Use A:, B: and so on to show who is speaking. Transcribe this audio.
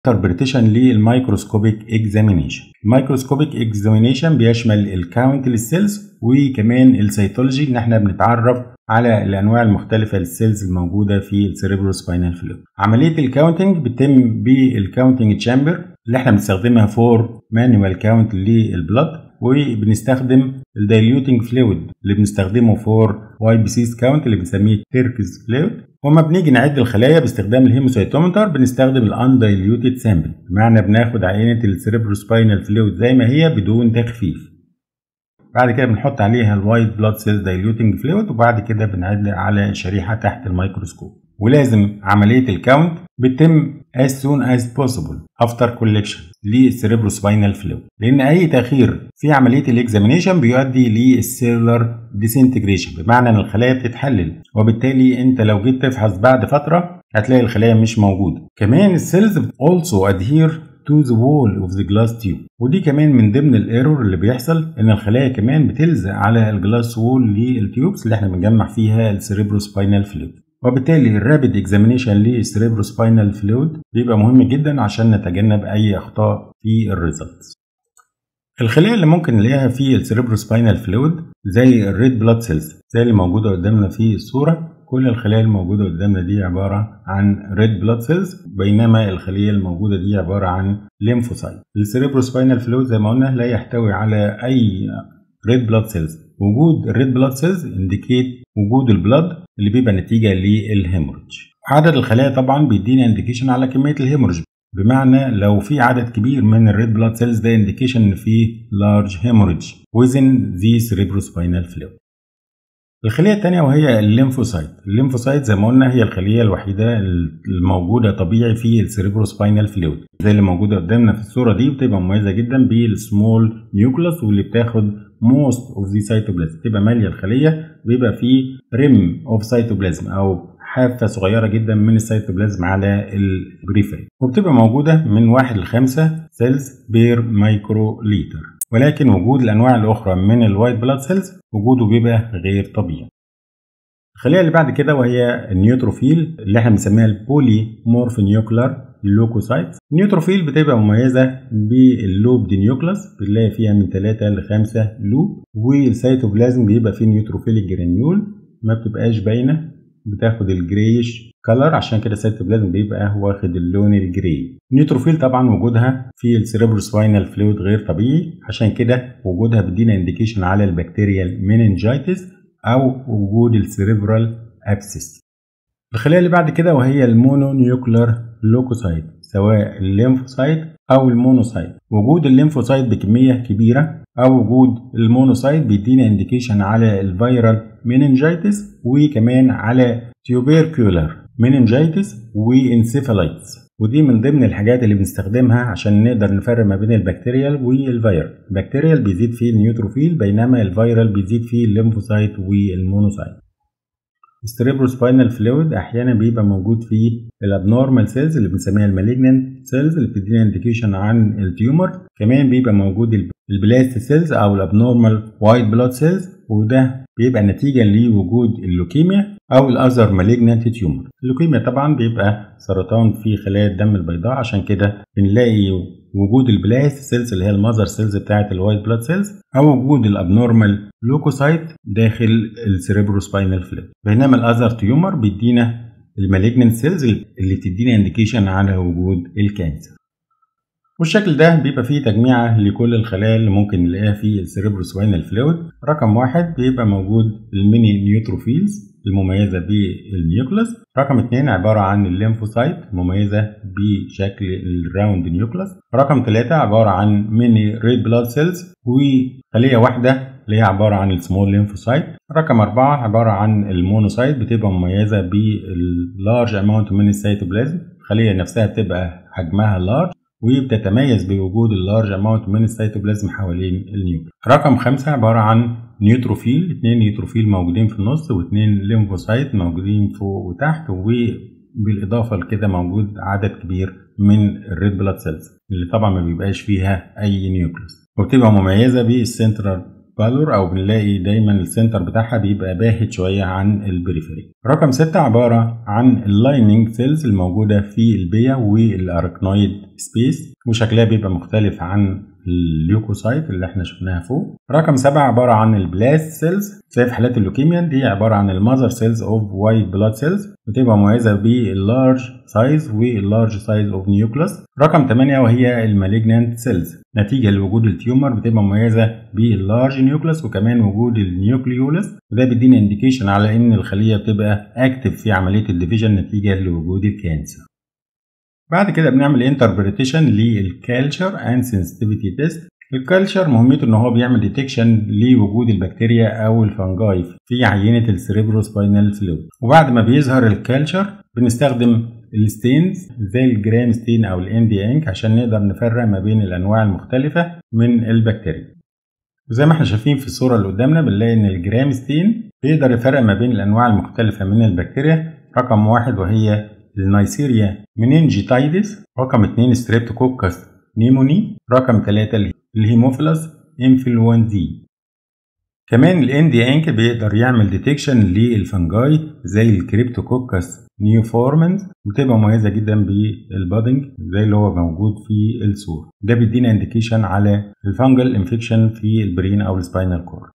A: انتربريتيشن للمايكروسكوبيك اكزامينيشن المايكروسكوبيك اكزامينيشن بيشمل الكاونت للسيلز وكمان السيتولوجي ان احنا بنتعرف على الانواع المختلفه للسيلز الموجوده في السيريبروسباينال فلويد عمليه الكاونتنج بتتم بالكاونتنج تشامبر اللي احنا بنستخدمها فور مانوال كاونت للبلد وبنستخدم الدايليوتنج فلويد اللي بنستخدمه فور واي بي سيز كاونت اللي بنسميه تيركز فلويد وما بنيجي نعد الخلايا باستخدام الهيموسيتومتر بنستخدم الاندايليوتد سامبل بمعنى بناخد عينه السيريبروسباينال فلويد زي ما هي بدون تخفيف بعد كده بنحط عليها الوايت بلاد سيلز دايليوتنج فلويد وبعد كده بنعد على شريحه تحت الميكروسكوب ولازم عمليه الكاونت بتتم as soon as possible after collection للسيريبروسباينال فلويد لان اي تاخير في عمليه الاكزامينيشن بيؤدي للسيلولار ديسنتجريشن بمعنى ان الخلايا بتتحلل وبالتالي انت لو جيت تفحص بعد فتره هتلاقي الخلايا مش موجوده كمان السيلز also adhere to the wall of the glass tube ودي كمان من ضمن الايرور اللي بيحصل ان الخلايا كمان بتلزق على الجلاس وول للتيوبس اللي احنا بنجمع فيها السيريبروسباينال فلويد وبالتالي الرابid اكزامينيشن للسيريبروسباينال فلويد بيبقى مهم جدا عشان نتجنب اي اخطاء في الريزلتس الخلايا اللي ممكن نلاقيها في السيريبروسباينال فلويد زي الريد بلاد سيلز زي اللي موجوده قدامنا في الصوره كل الخلايا الموجوده قدامنا دي عباره عن ريد بلاد سيلز بينما الخليه الموجوده دي عباره عن ليمفوسايت السيريبروسباينال فلويد زي ما قلنا لا يحتوي على اي ريد بلاد سيلز وجود الريد بلاد سيلز انديكيت وجود البلاد اللي بيبقى نتيجه للهيموريج عدد الخلايا طبعا بيدينا انديكيشن على كميه الهيموريج بمعنى لو في عدد كبير من الريد بلاد سيلز ده انديكيشن ان في لارج هيموريج within the cerebrospinal fluid الخلية التانية وهي الليمفوسايت الليمفوسايت زي ما قلنا هي الخلية الوحيدة الموجودة طبيعي في السيريبروسباينال فلويد زي اللي موجودة قدامنا في الصورة دي بتبقى مميزة جدا بالسمول نيوكلاس واللي بتاخد موست اوف ذا سيتوبلازم بتبقى مالية الخلية بيبقى فيه ريم اوف سيتوبلازم او حافة صغيرة جدا من السيتوبلازم على البريفري وبتبقى موجودة من واحد لخمسة سيلز بير مايكرو ليتر ولكن وجود الانواع الاخرى من الوايت بلاد سيلز وجوده بيبقى غير طبيعي الخليه اللي بعد كده وهي النيوتروفيل اللي احنا بنسميها البولي مورف نيوكلر لوكوسايتس النيوتروفيل بتبقى مميزه باللوب دي نيوكلاس بنلاقي فيها من 3 ل 5 لوب والسيتوبلازم بيبقى فيه نيوتروفيليك جرانيول ما بتبقاش باينه بتاخد الجريش كلر عشان كده السيتوبلازم بيبقى واخد اللون الجراي النيوتروفيل طبعا وجودها في السيريبروسباينال فلويد غير طبيعي عشان كده وجودها بيدينا انديكيشن على البكتيريال مينينجايتس او وجود السيريبرال ابسس الخليه اللي بعد كده وهي المونو نيوكلر لوكوسايت سواء الليمفوسايت او المونوسايت وجود الليمفوسايت بكميه كبيره او وجود المونوسايت بيدينا انديكيشن على الفيرال مينينجايتس وكمان على تيوبيركولر مينينجايتس وانسيفالايتس ودي من ضمن الحاجات اللي بنستخدمها عشان نقدر نفرق ما بين البكتيريال والفيرال البكتيريال بيزيد فيه النيوتروفيل بينما الفيرال بيزيد فيه الليمفوسايت والمونوسايت السيريبروسباينال فلويد احيانا بيبقى موجود فيه الابنورمال سيلز اللي بنسميها المالجنانت سيلز اللي بتدينا انديكيشن عن التيومر كمان بيبقى موجود البلاست سيلز او الابنورمال وايت بلاد سيلز وده بيبقى نتيجة لوجود اللوكيميا أو الأذر مالجنانت تيومر اللوكيميا طبعا بيبقى سرطان في خلايا الدم البيضاء عشان كده بنلاقي وجود البلاست سيلز اللي هي المذر سيلز بتاعة الوايت بلاد سيلز أو وجود الأبنورمال لوكوسايت داخل السيريبروسباينال فلويد بينما الأذر تيومر بيدينا المالجنانت سيلز اللي بتدينا انديكيشن على وجود الكانسر والشكل ده بيبقى فيه تجميعة لكل الخلايا اللي ممكن نلاقيها في السيريبروسباينال فلويد رقم واحد بيبقى موجود الميني نيوتروفيلز المميزة بالنيوكلاس رقم اتنين عبارة عن الليمفوسايت المميزة بشكل الراوند نيوكلاس رقم ثلاثة عبارة عن ميني ريد بلاد سيلز وخلية واحدة اللي هي عبارة عن السمول ليمفوسايت رقم أربعة عبارة عن المونوسايت بتبقى مميزة باللارج أماونت من السيتوبلازم الخلية نفسها بتبقى حجمها لارج وبتتميز بوجود اللارج اماونت من السيتوبلازم حوالين النيوكليوس. رقم خمسة عبارة عن نيوتروفيل اتنين نيوتروفيل موجودين في النص واتنين ليمفوسايت موجودين فوق وتحت وبالإضافة لكده موجود عدد كبير من الريد بلاد سيلز اللي طبعا ما بيبقاش فيها أي نيوكليوس وبتبقى مميزة بالسنترال بالور او بنلاقي دايما السنتر بتاعها بيبقى باهت شويه عن البريفري رقم ستة عباره عن اللايننج سيلز الموجوده في البيا والاركنويد سبيس وشكلها بيبقى مختلف عن الليوكوسايت اللي احنا شفناها فوق رقم سبعة عبارة عن البلاست سيلز زي في حالات اللوكيميا دي عبارة عن المذر سيلز اوف وايت بلاد سيلز بتبقى مميزة باللارج سايز واللارج سايز اوف نيوكلس رقم 8 وهي المالجنانت سيلز نتيجة لوجود التيومر بتبقى مميزة باللارج نيوكلس وكمان وجود النيوكليولس وده بيدينا انديكيشن على ان الخلية بتبقى اكتف في عملية الديفيجن نتيجة لوجود الكانسر بعد كده بنعمل انتربريتيشن للكالتشر اند سنسيتيفيتي تيست الكالتشر مهمته ان هو بيعمل ديتكشن لوجود البكتيريا او الفنجاي في عينه السريبروسباينال فلويد وبعد ما بيظهر الكالتشر بنستخدم الستينز زي الجرام ستين او الان دي انك عشان نقدر نفرق ما بين الانواع المختلفه من البكتيريا وزي ما احنا شايفين في الصوره اللي قدامنا بنلاقي ان الجرام ستين بيقدر يفرق ما بين الانواع المختلفه من البكتيريا رقم واحد وهي النيسيريا منينجيتايدس رقم اتنين ستريبتوكوكس نيموني رقم تلاتة الهيموفيلس انفلونزي كمان الان دي انك بيقدر يعمل ديتكشن للفنجاي زي الكريبتوكوكس نيوفورمنز بتبقى مميزه جدا بالبادنج زي اللي هو موجود في الصوره ده بيدينا انديكيشن على الفانجل انفكشن في البرين او السباينال كورد